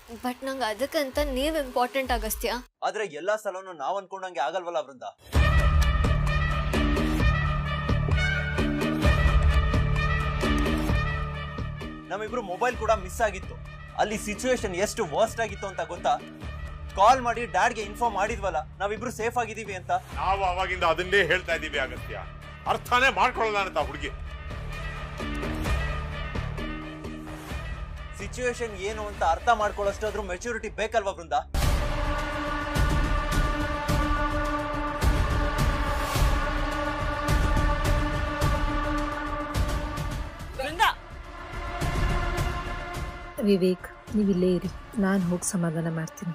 but ನಂಗೆ ಅದಕ್ಕಂತ ನೀವು ಇಂಪಾರ್ಟೆಂಟ್ ಆಗಸ್ತ್ಯಾ ಆದ್ರೆ ಎಲ್ಲಾ ಸಲನು ನಾವ್ ಅನ್ಕೊಂಡಂಗೆ ಆಗಲ್ವಲ್ಲ ವೃಂದ ನಮ್ಮಿಬ್ರು ಮೊಬೈಲ್ ಕೂಡ ಮಿಸ್ ಆಗಿತ್ತು ಅಲ್ಲಿ ಸಿಚುವೇಶನ್ ಎಷ್ಟು ವರ್ಸ್ಟ್ ಆಗಿತ್ತು ಅಂತ ಗೊತ್ತಾ ಕಾಲ್ ಮಾಡಿ ಡ್ಯಾಡ್ಗೆ ಇನ್ಫಾರ್ಮ್ ಮಾಡಿದ್ವಲ್ಲ ನಾವಿಬ್ರು ಸೇಫ್ ಆಗಿದೀವಿ ಅಂತ ನಾವು ಅವಾಗಿಂದ ಅದನ್ನೇ ಹೇಳ್ತಾ ಇದ್ದೀವಿ ಅಗತ್ಯ ಅರ್ಥನೇ ಮಾಡ್ಕೊಳ್ಳಲ್ಲ ಅಂತ ಹುಡುಗಿ ಸಿಚುವೇಶನ್ ಏನು ಅಂತ ಅರ್ಥ ಮಾಡ್ಕೊಳ್ಳೋಷ್ಟಾದ್ರೂ ಮೆಚುರಿಟಿ ಬೇಕಲ್ವಾ ವೃಂದ ವಿವೇಕ್ ನೀವು ಇಲ್ಲೇ ಇರಿ ನಾನು ಹೋಗಿ ಸಮಾಧಾನ ಮಾಡ್ತೀನಿ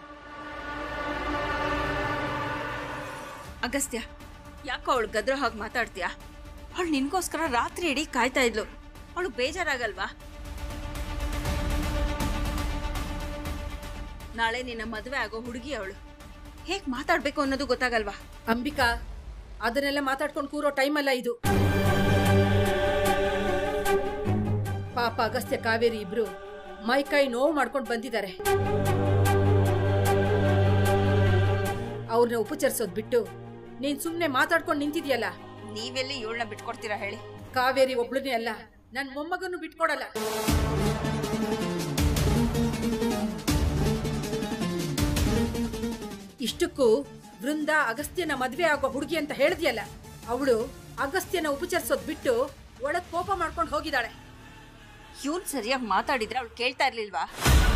ಅಗಸ್ತ್ಯ ಯಾಕೋ ಅವಳು ಗದ್ರ ಹಾಗೆ ಮಾತಾಡ್ತೀಯಾ ಅವಳು ನಿನ್ಗೋಸ್ಕರ ರಾತ್ರಿ ಇಡೀ ಕಾಯ್ತಾ ಇದ್ಲು ಅವಳು ಬೇಜಾರಾಗಲ್ವಾ ನಾಳೆ ನಿನ್ನ ಮದುವೆ ಆಗೋ ಹುಡುಗಿ ಅವಳು ಹೇಗ್ ಮಾತಾಡ್ಬೇಕು ಅನ್ನೋದು ಗೊತ್ತಾಗಲ್ವಾ ಅಂಬಿಕಾ ಅದನ್ನೆಲ್ಲ ಮಾತಾಡ್ಕೊಂಡು ಕೂರೋ ಟೈಮ್ ಅಲ್ಲ ಇದು ಪಾಪ ಅಗಸ್ತ್ಯ ಕಾವೇರಿ ಇಬ್ರು ಮೈ ಕೈ ನೋವು ಮಾಡ್ಕೊಂಡು ಬಂದಿದ್ದಾರೆ ಅವ್ರನ್ನ ಉಪಚರಿಸೋದ್ ಬಿಟ್ಟು ನೀನ್ ಸುಮ್ನೆ ಮಾತಾಡ್ಕೊಂಡು ನಿಂತಿದ್ಯಲ್ಲ ನೀವೆಲ್ಲಿ ಇವಳನ್ನ ಬಿಟ್ಕೊಡ್ತೀರಾ ಹೇಳಿ ಕಾವೇರಿ ಒಬ್ಳನೇ ಅಲ್ಲ ನನ್ ಮೊಮ್ಮಗನ್ನು ಬಿಟ್ಕೊಡಲ್ಲ ಇಷ್ಟಕ್ಕೂ ವೃಂದ ಅಗಸ್ತ್ಯನ ಮದ್ವೆ ಆಗೋ ಹುಡುಗಿ ಅಂತ ಹೇಳಿದ್ಯಲ್ಲ ಅವಳು ಅಗಸ್ತ್ಯನ ಉಪಚರಿಸೋದ್ ಬಿಟ್ಟು ಒಳಗ್ ಕೋಪ ಮಾಡ್ಕೊಂಡು ಹೋಗಿದ್ದಾಳೆ ಇವ್ನ್ ಸರಿಯಾಗಿ ಮಾತಾಡಿದ್ರೆ ಅವಳು ಕೇಳ್ತಾ ಇರ್ಲಿಲ್ವಾ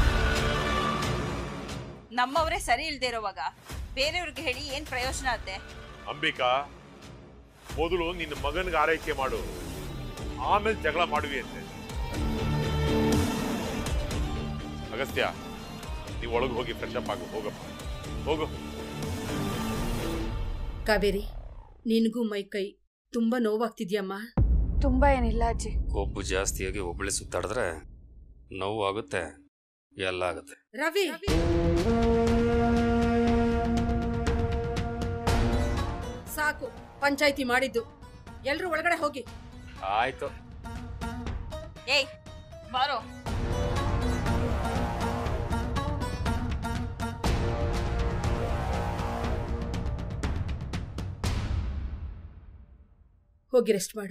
ನಮ್ಮವರೇ ಸರಿ ಇಲ್ದೇ ಇರೋವಾಗ ಬೇರೆಯವ್ರಿಗೆ ಹೇಳಿ ಏನ್ ಪ್ರಯೋಜನ ಅತ್ತೆ ಅಂಬಿಕಾ ಮೊದಲು ನಿನ್ನ ಮಗನಿಗೆ ಆರೈಕೆ ಮಾಡು ಆಮೇಲೆ ಜಗಳ ಮಾಡುವಿ ಅಂತೆ ಅಗಸ್ತ್ಯ ನೀವು ಒಳಗೆ ಹೋಗಿ ಫ್ರೆಶ್ ಅಪ್ ಆಗು ಹೋಗಪ್ಪ ಹೋಗು ಕಾವೇರಿ ನಿನಗೂ ಮೈ ಕೈ ತುಂಬಾ ನೋವಾಗ್ತಿದ್ಯಮ್ಮ ತುಂಬಾ ಏನಿಲ್ಲ ಅಜ್ಜಿ ಕೊಬ್ಬು ಜಾಸ್ತಿಯಾಗಿ ಒಬ್ಬಳೆ ಸುತ್ತಾಡಿದ್ರೆ ನೋವು ಆಗುತ್ತೆ ಎಲ್ಲ ಆಗುತ್ತೆ ರವಿ ಸಾಕು ಪಂಚಾಯಿತಿ ಮಾಡಿದ್ದು ಎಲ್ರೂ ಒಳಗಡೆ ಹೋಗಿ ಆಯ್ತು ಏಯ್ ಬಾರೋ ಹೋಗಿ ರೆಸ್ಟ್ ಮಾಡು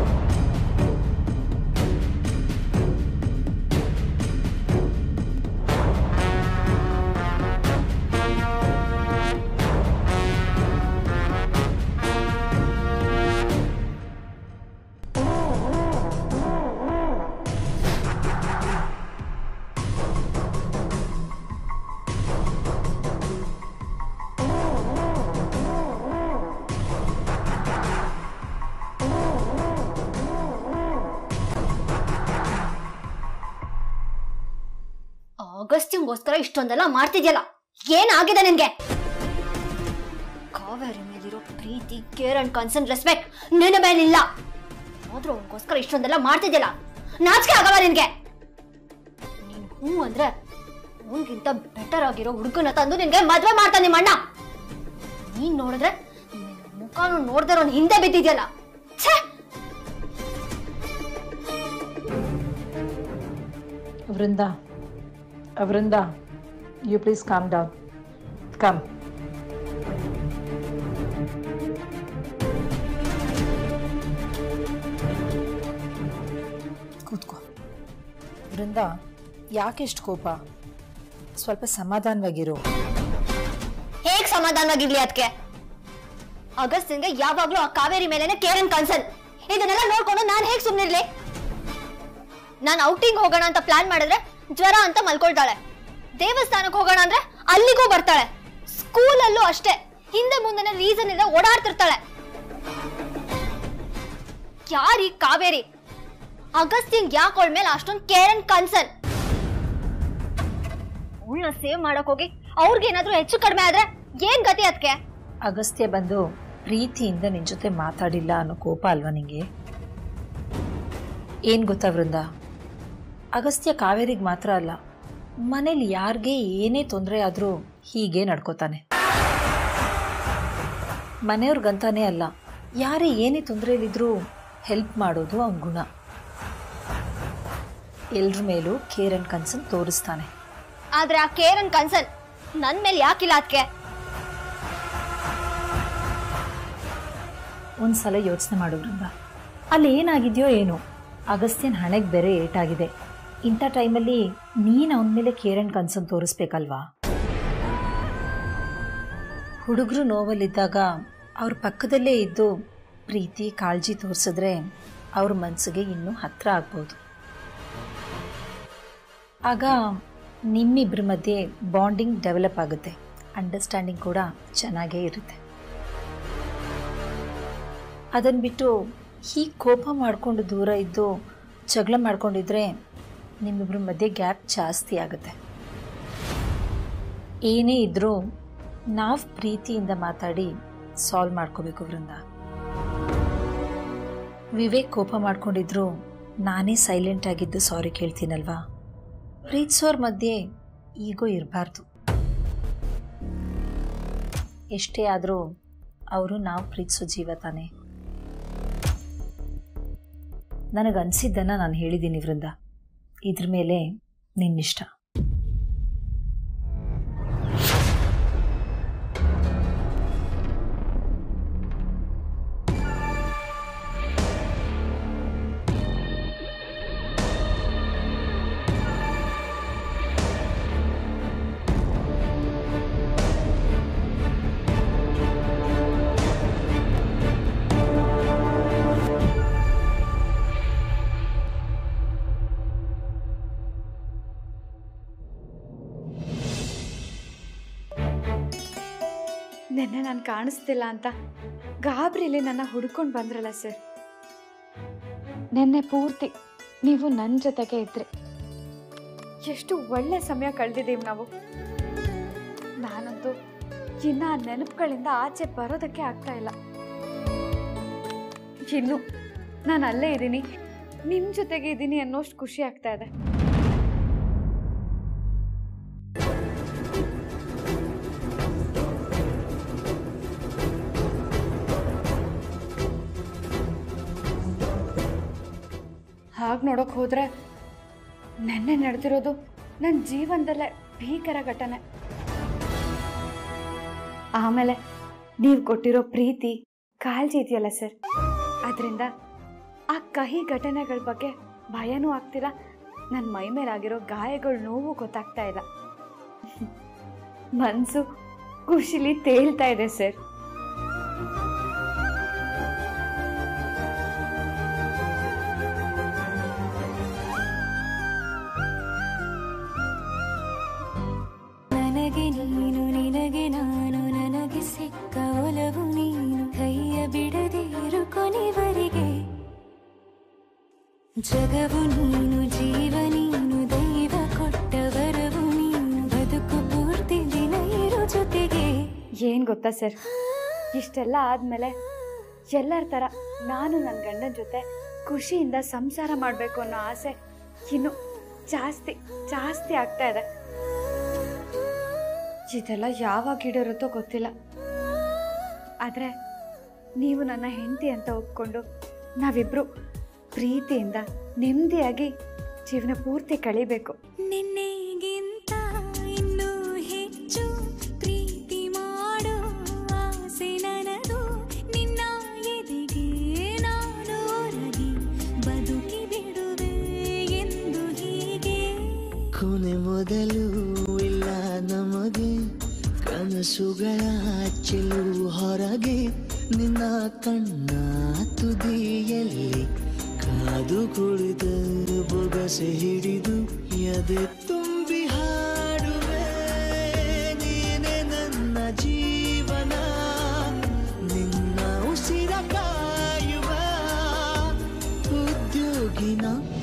ಆಗಸ್ಟ್ಯಂಗೋಸ್ಕರ ಇಷ್ಟೊಂದೆಲ್ಲ ಮಾಡ್ತಿದ್ಯಲ್ಲ ಏನಾಗಿದೆ ನಿನ್ಗೆ ಕಾವೇರಿ ಮೇಲಿರೋ ಪ್ರೀತಿ ಕೇರ್ ಅಂಡ್ ಕನ್ಸರ್ನ್ ರೆಸ್ಪೆಕ್ಟ್ ನಿನ್ನ ಮೇಲಿಲ್ಲ ಆದ್ರೂ ಅವನಿಗೋಸ್ಕರ ಇಷ್ಟೊಂದೆಲ್ಲ ಮಾಡ್ತಿದ್ಯಲ್ಲ ನಾಚಿಕೆ ಆಗಲ್ಲ ನಿನ್ಗೆ ನೀನ್ ಹ್ಞೂ ಅಂದ್ರೆ ಅವನಿಗಿಂತ ಬೆಟರ್ ಆಗಿರೋ ಹುಡುಗನ ತಂದು ನಿನ್ಗೆ ಮದ್ವೆ ಮಾಡ್ತಾನೆ ನಿಮ್ಮ ಅಣ್ಣ ನೀನ್ ನೋಡಿದ್ರೆ ನಿನ್ ಮುಖನೂ ನೋಡ್ದಿರೋ ಹಿಂದೆ ಬಿದ್ದಿದ್ಯಲ್ಲ ಛೇ Vrinda Vrinda you please calm down come ಕೂತ್ಕೋ ವೃಂದ ಯಾಕೆಷ್ಟು ಕೋಪ ಸ್ವಲ್ಪ ಸಮಾಧಾನವಾಗಿರು ಹೇಗ್ ಸಮಾಧಾನವಾಗಿರ್ಲಿ ಅದಕ್ಕೆ ಅಗಸ್ತಿನ್ಗೆ ಯಾವಾಗ್ಲೂ ಆ ಕಾವೇರಿ ಮೇಲೆನೆ ಕೇರ್ ಅಂಡ್ ಕನ್ಸರ್ನ್ ಇದನ್ನೆಲ್ಲ ನೋಡ್ಕೊಂಡು ನಾನ್ ಹೇಗ್ ಸುಮ್ನಿರ್ಲಿ ನಾನ್ ಔಟಿಂಗ್ ಹೋಗೋಣ ಅಂತ ಪ್ಲಾನ್ ಮಾಡಿದ್ರೆ ಜ್ವರ ಅಂತ ಮಲ್ಕೊಳ್ತಾಳೆ ದೇವಸ್ಥಾನಕ್ಕೆ ಹೋಗೋಣ ಅಂದ್ರೆ ಅಲ್ಲಿಗೂ ಬರ್ತಾಳೆ ಸ್ಕೂಲಲ್ಲೂ ಅಷ್ಟೇ ಹಿಂದೆ ಮುಂದೆ ರೀಸನ್ ಇಲ್ಲ ಓಡಾಡ್ತಿರ್ತಾಳೆ ಯಾರೀ ಕಾವೇರಿ ಅಗಸ್ತಿನ್ ಯಾಕೆ ಅವಳ ಮೇಲೆ ಅಷ್ಟೊಂದು ಕೇರ್ ಅಂಡ್ ಕನ್ಸರ್ನ್ ಅವಳನ್ನ ಸೇವ್ ಮಾಡಕ್ ಹೋಗಿ ಅವ್ರಿಗೇನಾದ್ರೂ ಹೆಚ್ಚು ಕಡಿಮೆ ಆದ್ರೆ ಏನ್ ಗತಿ ಅದಕ್ಕೆ ಅಗಸ್ತ್ಯ ಬಂದು ಪ್ರೀತಿಯಿಂದ ನಿನ್ ಜೊತೆ ಮಾತಾಡಿಲ್ಲ ಅನ್ನೋ ಕೋಪ ಅಲ್ವಾ ನಿಂಗೆ ಏನ್ ಗೊತ್ತಾ ವೃಂದ ಅಗಸ್ತ್ಯ ಕಾವೇರಿಗೆ ಮಾತ್ರ ಅಲ್ಲ ಮನೇಲಿ ಯಾರಿಗೆ ಏನೇ ತೊಂದರೆ ಆದರೂ ಹೀಗೆ ನಡ್ಕೋತಾನೆ ಮನೆಯವ್ರಿಗಂತಾನೇ ಅಲ್ಲ ಯಾರೇ ಏನೇ ತೊಂದರೆಯಲ್ಲಿದ್ದರೂ ಹೆಲ್ಪ್ ಮಾಡೋದು ಅವನ ಗುಣ ಎಲ್ರ ಮೇಲೂ ಕೇರ್ ಅಂಡ್ ಕನ್ಸರ್ನ್ ತೋರಿಸ್ತಾನೆ ಆದ್ರೆ ಆ ಕೇರ್ ಅಂಡ್ ಕನ್ಸರ್ನ್ ನನ್ ಮೇಲೆ ಯಾಕಿಲ್ಲ ಅದಕ್ಕೆ ಒಂದು ಸಲ ಯೋಚನೆ ಮಾಡು ವೃಂದ ಅಲ್ಲಿ ಏನಾಗಿದೆಯೋ ಏನೋ ಅಗಸ್ತ್ಯನ ಹಣೆಗೆ ಬೇರೆ ಏಟಾಗಿದೆ ಇಂಥ ಟೈಮಲ್ಲಿ ನೀನು ಅವನ ಮೇಲೆ ಕೇರ್ ಆ್ಯಂಡ್ ಕನ್ಸರ್ನ್ ತೋರಿಸ್ಬೇಕಲ್ವಾ ಹುಡುಗರು ನೋವಲ್ಲಿದ್ದಾಗ ಅವ್ರ ಪಕ್ಕದಲ್ಲೇ ಇದ್ದು ಪ್ರೀತಿ ಕಾಳಜಿ ತೋರಿಸಿದ್ರೆ ಅವ್ರ ಮನಸ್ಸಿಗೆ ಇನ್ನೂ ಹತ್ರ ಆಗ್ಬೋದು ಆಗ ನಿಮ್ಮಿಬ್ಬರ ಮಧ್ಯೆ ಬಾಂಡಿಂಗ್ ಡೆವಲಪ್ ಆಗುತ್ತೆ ಅಂಡರ್ಸ್ಟ್ಯಾಂಡಿಂಗ್ ಕೂಡ ಚೆನ್ನಾಗೇ ಇರುತ್ತೆ ಅದನ್ನು ಬಿಟ್ಟು ಹೀಗೆ ಕೋಪ ಮಾಡಿಕೊಂಡು ದೂರ ಇದ್ದು ಜಗಳ ಮಾಡ್ಕೊಂಡಿದ್ರೆ ನಿಮ್ಮಿಬ್ಬರ ಮಧ್ಯೆ ಗ್ಯಾಪ್ ಜಾಸ್ತಿ ಆಗುತ್ತೆ ಏನೇ ಇದ್ದರೂ ನಾವು ಪ್ರೀತಿಯಿಂದ ಮಾತಾಡಿ ಸಾಲ್ವ್ ಮಾಡ್ಕೋಬೇಕು ವೃಂದ ವಿವೇಕ್ ಕೋಪ ಮಾಡ್ಕೊಂಡಿದ್ರು ನಾನೇ ಸೈಲೆಂಟ್ ಆಗಿದ್ದು ಸಾರಿ ಕೇಳ್ತೀನಲ್ವಾ ಪ್ರೀತಿಸೋರ್ ಮಧ್ಯೆ ಈಗೋ ಇರಬಾರ್ದು ಎಷ್ಟೇ ಆದರೂ ಅವರು ನಾವು ಪ್ರೀತಿಸೋ ಜೀವ ತಾನೆ ನನಗನ್ಸಿದ್ದನ್ನು ನಾನು ಹೇಳಿದ್ದೀನಿ ವೃಂದ ಇದ್ರ ಮೇಲೆ ನಿನ್ನಿಷ್ಟ ನೆನ್ನೆ ನಾನು ಕಾಣಿಸ್ತಿಲ್ಲ ಅಂತ ಗಾಬರಿಲಿ ನನ್ನ ಹುಡ್ಕೊಂಡು ಬಂದ್ರಲ್ಲ ಸರ್ ನೆನ್ನೆ ಪೂರ್ತಿ ನೀವು ನನ್ನ ಜೊತೆಗೆ ಇದ್ರಿ ಎಷ್ಟು ಒಳ್ಳೆ ಸಮಯ ಕಳೆದಿದ್ದೀವಿ ನಾವು ನಾನಂತೂ ಇನ್ನ ಆ ನೆನಪುಗಳಿಂದ ಆಚೆ ಬರೋದಕ್ಕೆ ಆಗ್ತಾ ಇಲ್ಲ ಇನ್ನು ನಾನು ಅಲ್ಲೇ ಇದ್ದೀನಿ ನಿಮ್ಮ ಜೊತೆಗೆ ಇದ್ದೀನಿ ಅನ್ನೋಷ್ಟು ಖುಷಿ ಆಗ್ತಾ ಇದೆ ಹಾಗೆ ನೋಡೋಕೆ ಹೋದರೆ ನೆನ್ನೆ ನಡೆದಿರೋದು ನನ್ನ ಜೀವನದಲ್ಲೇ ಭೀಕರ ಘಟನೆ ಆಮೇಲೆ ನೀವು ಕೊಟ್ಟಿರೋ ಪ್ರೀತಿ ಕಾಳಜಿ ಇದೆಯಲ್ಲ ಸರ್ ಅದರಿಂದ ಆ ಕಹಿ ಘಟನೆಗಳ ಬಗ್ಗೆ ಭಯನೂ ಆಗ್ತಿಲ್ಲ ನನ್ನ ಮೈ ಮೇಲಾಗಿರೋ ಗಾಯಗಳ ನೋವು ಗೊತ್ತಾಗ್ತಾ ಇಲ್ಲ ಮನಸ್ಸು ಖುಷಿಲಿ ತೇಲ್ತಾ ಇದೆ ಸರ್ ನನಗೆ ನೀನು ನಿನಗೆ ನಾನು ನನಗೆ ಸಿಕ್ಕ ಒಲವು ನೀನು ಕೈಯ ಬಿಡದಿರು ಕೊನೆವರೆಗೆ ಜಗವು ನೀನು ಜೀವ ನೀನು ದೈವ ಕೊಟ್ಟ ವರವು ನೀನು ಬದುಕು ಪೂರ್ತಿ ದಿನ ಇರು ಜೊತೆಗೆ ಏನು ಗೊತ್ತಾ ಸರ್ ಇಷ್ಟೆಲ್ಲ ಆದಮೇಲೆ ಎಲ್ಲರ ಥರ ನಾನು ನನ್ನ ಗಂಡನ ಜೊತೆ ಖುಷಿಯಿಂದ ಸಂಸಾರ ಮಾಡಬೇಕು ಅನ್ನೋ ಆಸೆ ಇನ್ನು ಜಾಸ್ತಿ ಜಾಸ್ತಿ ಆಗ್ತಾ ಇದೆ ಇದೆಲ್ಲ ಯಾವಾಗ ಈಡೇರುತ್ತೋ ಗೊತ್ತಿಲ್ಲ ಆದರೆ ನೀವು ನನ್ನ ಹೆಂಡತಿ ಅಂತ ಒಪ್ಕೊಂಡು ನಾವಿಬ್ರು ಪ್ರೀತಿಯಿಂದ ನೆಮ್ಮದಿಯಾಗಿ ಜೀವನ ಪೂರ್ತಿ ಕಳಿಬೇಕು ನಿನ್ನೆಗಿಂತ ಇನ್ನೂ ಹೆಚ್ಚು ಪ್ರೀತಿ ಮಾಡೋ ಆಸೆ ನನದು ನಿನ್ನ ಎದೆಗೆ ನಾನು ಒರಗಿ ಬದುಕಿ ಬಿಡುವೆ ಎಂದು ಹೀಗೆ ಕೊನೆ ಮೊದಲು ಇಲ್ಲ ನಮಗೆ ಕನಸುಗಳ ಚೆಲು ಹೊರಗೆ ನಿನ್ನ ಕಣ್ಣ ತುದಿಯಲ್ಲಿ ಕಾದು ಕುಳಿತ ಬೊಗಸೆ ಹಿಡಿದು ಎದೆ ತುಂಬಿ ಹಾಡುವೆ ನೀನೆ ನನ್ನ ಜೀವನ ನಿನ್ನ ಉಸಿರ ಕಾಯುವ ಉದ್ಯೋಗಿನ